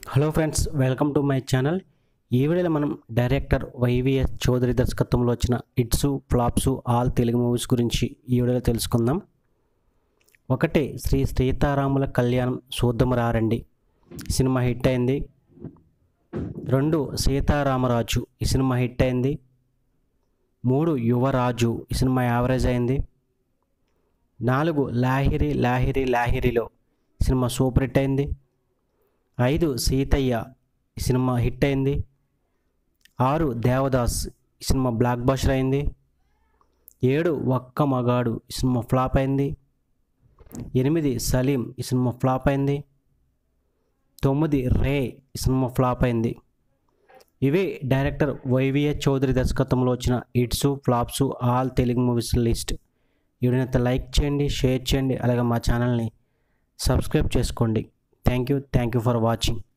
hello friends welcome to my channel ఈ వీడియోలో మనం డైరెక్టర్ వైవిఎస్ చౌదరి దర్శకత్వంలో వచ్చిన hits flops all Telugu movies గురించి ఈ వీడియోలో తెలుసుకుందాం ఒకటి శ్రీ సీతారాముల కళ్యాణం చూద్దాం రారండి ఈ సినిమా హిట్ అయింది రెండు సీతారామరాజు ఈ సినిమా హిట్ అయింది మూడు యువరాజు ఈ సినిమా యావరేజ్ అయింది నాలుగు లాహిరి లాహిరి లాహిరిలో సినిమా సూపర్ హిట్ అయింది ఐదు సీతయ్య ఈ సినిమా హిట్ అయింది ఆరు దేవదాస్ ఈ సినిమా బ్లాక్ బస్టర్ అయింది ఏడు ఒక్క మగాడు ఈ సినిమా ఫ్లాప్ అయింది ఎనిమిది సలీం ఈ సినిమా ఫ్లాప్ అయింది తొమ్మిది రే ఈ సినిమా ఫ్లాప్ అయింది ఇవి డైరెక్టర్ వైవిఎస్ చౌదరి దర్శకత్వంలో వచ్చిన hits flops all Telugu movies list వీడియోనైతే లైక్ చేయండి షేర్ చేయండి అలాగే మా ఛానల్ని సబ్స్క్రైబ్ చేసుకోండి thank you thank you for watching